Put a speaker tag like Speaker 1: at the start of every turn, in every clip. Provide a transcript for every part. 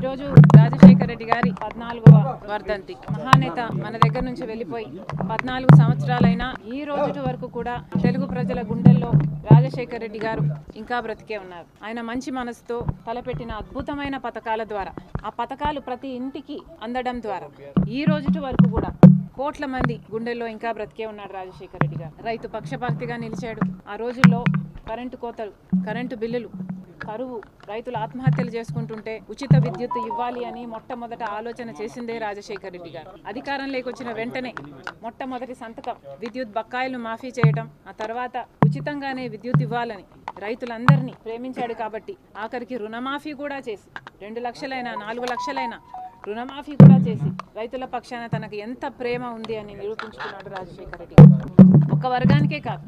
Speaker 1: ఈరోజు రాజశేఖర రెడ్డి గారి పద్నాలుగవ వర్ధంతి మహానేత మన దగ్గర నుంచి వెళ్ళిపోయి పద్నాలుగు సంవత్సరాలైనా ఈ రోజు వరకు కూడా తెలుగు ప్రజల గుండెల్లో రాజశేఖర రెడ్డి గారు ఇంకా బ్రతికే ఉన్నారు ఆయన మంచి మనసుతో తలపెట్టిన అద్భుతమైన పథకాల ద్వారా ఆ పథకాలు ప్రతి ఇంటికి అందడం ద్వారా ఈ రోజు వరకు కూడా కోట్ల మంది గుండెల్లో ఇంకా బ్రతికే ఉన్నాడు రాజశేఖర రెడ్డి గారు రైతు పక్షపాతిగా నిలిచాడు ఆ రోజుల్లో కరెంటు కోతలు కరెంటు బిల్లులు కరువు రైతులు ఆత్మహత్యలు చేసుకుంటుంటే ఉచిత విద్యుత్ ఇవ్వాలి అని మొట్టమొదట ఆలోచన చేసిందే రాజశేఖర రెడ్డి గారు అధికారంలోకి వచ్చిన వెంటనే మొట్టమొదటి సంతకం విద్యుత్ బకాయిలు మాఫీ చేయడం ఆ తర్వాత ఉచితంగానే విద్యుత్ ఇవ్వాలని రైతులందరినీ ప్రేమించాడు కాబట్టి ఆఖరికి రుణమాఫీ కూడా చేసి రెండు లక్షలైనా నాలుగు లక్షలైనా రుణమాఫీ కూడా చేసి రైతుల పక్షాన తనకు ఎంత ప్రేమ ఉంది అని నిరూపించుకున్నాడు రాజశేఖర రెడ్డి గారు. ఒక్క వర్గానికే కాదు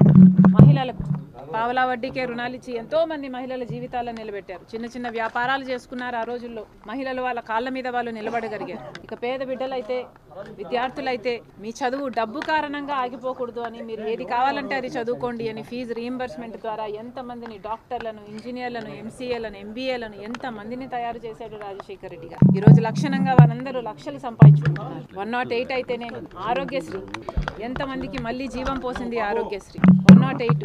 Speaker 1: మహిళలకు పావలా వడ్డీకే రుణాలు ఇచ్చి ఎంతో మంది మహిళల జీవితాలను నిలబెట్టారు చిన్న చిన్న వ్యాపారాలు చేసుకున్నారు ఆ రోజుల్లో మహిళలు వాళ్ళ కాళ్ళ మీద వాళ్ళు నిలబడగలిగారు ఇక పేద బిడ్డలైతే విద్యార్థులైతే మీ చదువు డబ్బు కారణంగా ఆగిపోకూడదు అని మీరు ఏది కావాలంటే అది చదువుకోండి అని ఫీజు రీయింబర్స్మెంట్ ద్వారా ఎంతమందిని డాక్టర్లను ఇంజనీర్లను ఎంసీఏలను ఎంబీఏలను ఎంత మందిని తయారు చేశాడు రాజశేఖర రెడ్డి గారు ఈ రోజు లక్షణంగా వారందరూ లక్షలు సంపాదించుకుంటున్నారు వన్ నాట్ ఎయిట్ అయితేనే ఆరోగ్యశ్రీ ఎంతమందికి మళ్ళీ జీవం పోసింది ఆరోగ్యశ్రీ వన్ నాట్ ఎయిట్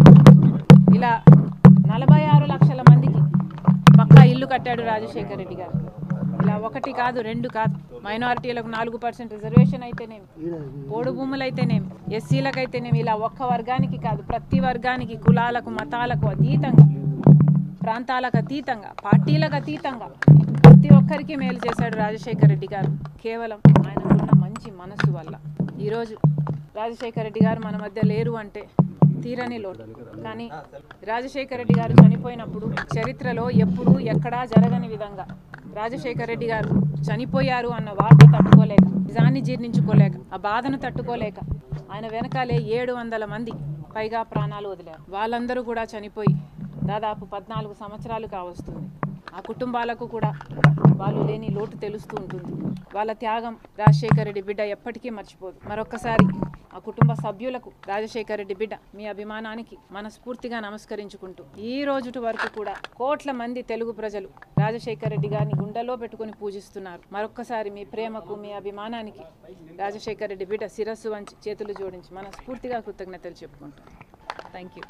Speaker 1: ఇలా నలభై ఆరు లక్షల మందికి పక్కా ఇల్లు కట్టాడు రాజశేఖర రెడ్డి గారు ఇలా ఒకటి కాదు రెండు కాదు మైనారిటీలకు నాలుగు పర్సెంట్ రిజర్వేషన్ అయితేనేమి పోడు భూములు అయితేనేమి ఎస్సీలకు అయితేనేమి ఇలా ఒక్క వర్గానికి కాదు ప్రతి వర్గానికి కులాలకు మతాలకు అతీతంగా ప్రాంతాలకు అతీతంగా పార్టీలకు అతీతంగా ప్రతి ఒక్కరికి మేలు చేశాడు రాజశేఖర రెడ్డి గారు కేవలం ఆయనకున్న మంచి మనసు వల్ల ఈరోజు రాజశేఖర రెడ్డి గారు మన మధ్య లేరు అంటే తీరని లోటు కానీ రాజశేఖర రెడ్డి గారు చనిపోయినప్పుడు చరిత్రలో ఎప్పుడూ ఎక్కడా జరగని విధంగా రాజశేఖర రెడ్డి గారు చనిపోయారు అన్న వార్త తట్టుకోలేక నిజాన్ని జీర్ణించుకోలేక ఆ బాధను తట్టుకోలేక ఆయన వెనకాలే ఏడు వందల మంది పైగా ప్రాణాలు వదిలారు వాళ్ళందరూ కూడా చనిపోయి దాదాపు పద్నాలుగు సంవత్సరాలు కావస్తుంది ఆ కుటుంబాలకు కూడా వాళ్ళు లేని లోటు తెలుస్తూ ఉంటుంది వాళ్ళ త్యాగం రాజశేఖర రెడ్డి బిడ్డ ఎప్పటికీ మర్చిపోదు మరొక్కసారి ఆ కుటుంబ సభ్యులకు రాజశేఖర రెడ్డి బిడ్డ మీ అభిమానానికి మనస్ఫూర్తిగా నమస్కరించుకుంటూ ఈ రోజుటి వరకు కూడా కోట్ల మంది తెలుగు ప్రజలు రాజశేఖర రెడ్డి గారిని గుండెలో పెట్టుకుని పూజిస్తున్నారు మరొక్కసారి మీ ప్రేమకు మీ అభిమానానికి రాజశేఖర రెడ్డి బిడ్డ శిరస్సు వంచి చేతులు జోడించి మనస్ఫూర్తిగా కృతజ్ఞతలు చెప్పుకుంటాం థ్యాంక్ యూ